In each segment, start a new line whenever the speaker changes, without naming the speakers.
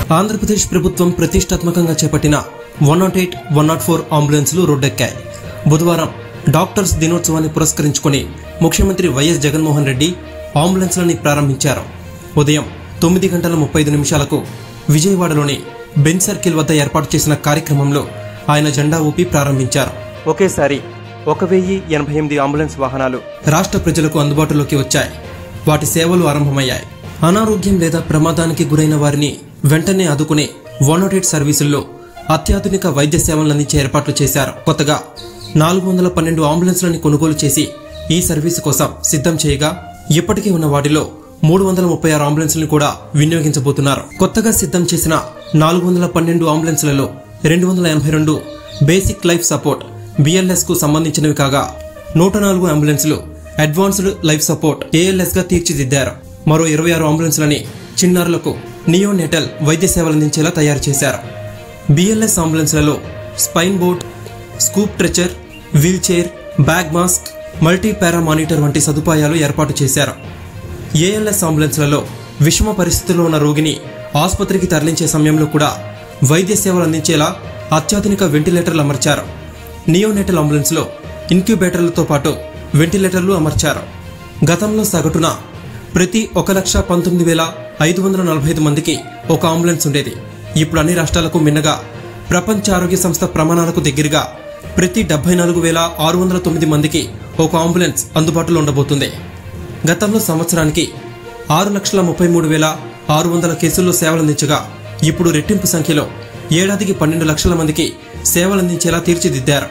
ఆంధ్రప్రదేశ్ ప్రభుత్వం ప్రతిష్టాత్మకంగా చేపట్టిన one not eight one not four అంబులెన్సులు రోడ్డెక్కాయి బుధవారం డాక్టర్స్ దినోత్సవాన్ని పురస్కరించుకుని ముఖ్యమంత్రి వైఎస్ జగన్మోహన్ రెడ్డి అంబులెన్స్లని ప్రారంభించారు ఉదయం తొమ్మిది గంటల ముప్పై ఐదు నిమిషాలకు విజయవాడలోని బెన్ సర్కిల్ వద్ద ఏర్పాటు చేసిన కార్యక్రమంలో ఆయన జెండా ఊపి ప్రారంభించారు ఒకేసారి ఒక వెయ్యి ఎనభై ఎనిమిది అంబులెన్స్ వాహనాలు రాష్ట్ర ప్రజలకు అందుబాటులోకి వచ్చాయి వాటి సేవలు ఆరంభమయ్యాయి అనారోగ్యం లేదా ప్రమాదానికి గురైన వారిని వెంటనే ఆదుకునే వన్ నాట్ ఎయిట్ సర్వీసుల్లో అత్యాధునిక వైద్య సేవలను అందించే ఏర్పాట్లు చేశారు కొత్తగా నాలుగు వందల పన్నెండు అంబులెన్స్లని కొనుగోలు చేసి ఈ సర్వీసు కోసం సిద్ధం చేయగా ఇప్పటికే ఉన్న వాటిలో మూడు వందల ముప్పై ఆరు అంబులెన్స్లను కూడా వినియోగించబోతున్నారు కొత్తగా సిద్ధం చేసిన నాలుగు వందల పన్నెండు అంబులెన్స్లలో రెండు వందల ఎనభై రెండు బేసిక్ లైఫ్ సపోర్ట్ బిఎల్ఎస్ కు సంబంధించినవి కాగా నూట నాలుగు అంబులెన్సులు అడ్వాన్స్డ్ లైఫ్ సపోర్ట్ ఏఎల్ఎస్ గా తీర్చిదిద్దారు మరో ఇరవై ఆరు అంబులెన్స్లని చిన్నారులకు నియోనెటల్ వైద్య సేవలు అందించేలా తయారు చేశారు బిఎల్ఎస్ అంబులెన్స్లలో spine board scoop stretcher wheelchair bag mask multi para monitor వంటి సదుపాయాలు ఏర్పాటు చేశారు ఏఎల్ఎస్ అంబులెన్స్లలో విషమ పరిస్థితుల్లో ఉన్న రోగిని ఆసుపత్రికి తరలించే సమయంలో కూడా వైద్య సేవలు అందించేలా అత్యాధునిక వెంటిలేటర్లు అమర్చారు నియోనెటల్ అంబులెన్స్లో ఇన్క్యుబేటర్లతో పాటు వెంటిలేటర్లు అమర్చారు గతంలో సగటున ప్రతి ఒక లక్ష పంతొమ్మిది వేల ఐదు వందల నలభై ఐదు మందికి ఒక అంబులెన్స్ ఉండేది ఇప్పుడు అన్ని రాష్ట్రాలకు మిన్నగా ప్రపంచ ఆరోగ్య సంస్థ ప్రమాణాలకు దగ్గరగా ప్రతి డెబ్బై నాలుగు వేల ఆరు వందల తొమ్మిది మందికి ఒక అంబులెన్స్ అందుబాటులో ఉండబోతుంది గతంలో సంవత్సరానికి ఆరు లక్షల ముప్పై మూడు వేల ఆరు వందల కేసుల్లో సేవలందించగా ఇప్పుడు రెట్టింపు సంఖ్యలో ఏడాదికి పన్నెండు లక్షల మందికి సేవలందించేలా తీర్చిదిద్దారు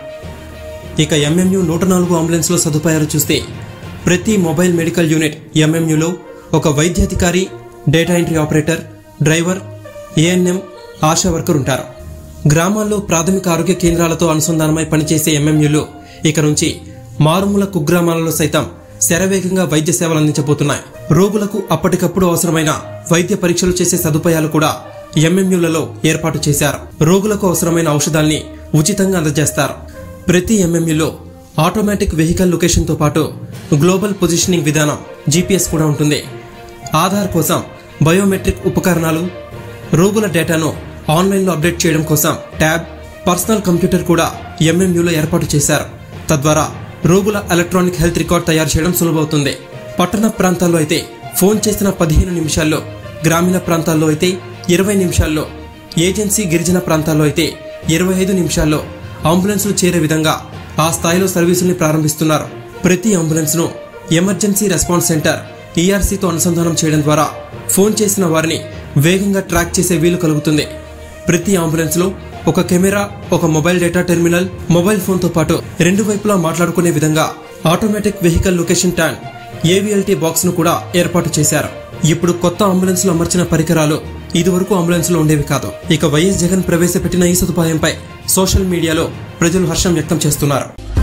ఇక ఎంఎంయు నూట నాలుగు అంబులెన్స్ల సదుపాయాలు చూస్తే ప్రతి మొబైల్ మెడికల్ యూనిట్ ఎంఎంయులో ఒక వైద్యాధికారి data entry operator driver ANM ASHA worker ఉంటారు గ్రామాల్లో ప్రాథమిక ఆరోగ్య కేంద్రాలతో అనుసంధానమై పనిచేసే ఎంఎంయులు ఇక నుంచి మారుమూల కుగ్రామాలలో సైతం శరవేగంగా వైద్య సేవలు అందించబోతున్నాయి రోగులకు అప్పటికప్పుడు అవసరమైన వైద్య పరీక్షలు చేసే సదుపాయాలు కూడా ఎంఎంయులలో ఏర్పాటు చేశారు రోగులకు అవసరమైన ఔషధాల్ని ఉచితంగా అందజేస్తారు ప్రతి ఎంఎంయులో ఆటోమేటిక్ వెహికల్ లొకేషన్తో పాటు గ్లోబల్ పొజిషనింగ్ విధానం జీపీఎస్ కూడా ఉంటుంది ఆధార్ కోసం బయోమెట్రిక్ ఉపకరణాలు రోగుల డేటాను ఆన్లైన్లో అప్డేట్ చేయడం కోసం ట్యాబ్ పర్సనల్ కంప్యూటర్ కూడా ఎంఎంయూలో ఏర్పాటు చేశారు తద్వారా రోగుల ఎలక్ట్రానిక్ హెల్త్ రికార్డ్ తయారు చేయడం సులభవుతుంది పట్టణ ప్రాంతాల్లో అయితే ఫోన్ చేసిన పదిహేను నిమిషాల్లో గ్రామీణ ప్రాంతాల్లో అయితే ఇరవై నిమిషాల్లో ఏజెన్సీ గిరిజన ప్రాంతాల్లో అయితే ఇరవై ఐదు నిమిషాల్లో అంబులెన్సులు చేరే విధంగా ఆ స్థాయిలో సర్వీసుల్ని ప్రారంభిస్తున్నారు ప్రతి అంబులెన్స్ను ఎమర్జెన్సీ రెస్పాన్స్ సెంటర్ ఈఆర్సీతో అనుసంధానం చేయడం ద్వారా ఫోన్ చేసిన వారిని వేగంగా ట్రాక్ చేసే వీలు కలుగుతుంది ప్రతి అంబులెన్స్లో ఒక కెమెరా ఒక మొబైల్ డేటా టెర్మినల్ మొబైల్ ఫోన్తో పాటు రెండు వైపులా మాట్లాడుకునే విధంగా ఆటోమేటిక్ వెహికల్ లొకేషన్ ట్యాన్ ఏవిఎల్టీ బాక్స్ ను కూడా ఏర్పాటు చేశారు ఇప్పుడు కొత్త అంబులెన్స్ లో అమర్చిన పరికరాలు ఇదివరకు అంబులెన్స్ లో ఉండేవి కాదు ఇక వైఎస్ జగన్ ప్రవేశపెట్టిన ఈ సదుపాయంపై సోషల్ మీడియాలో ప్రజలు హర్షం వ్యక్తం చేస్తున్నారు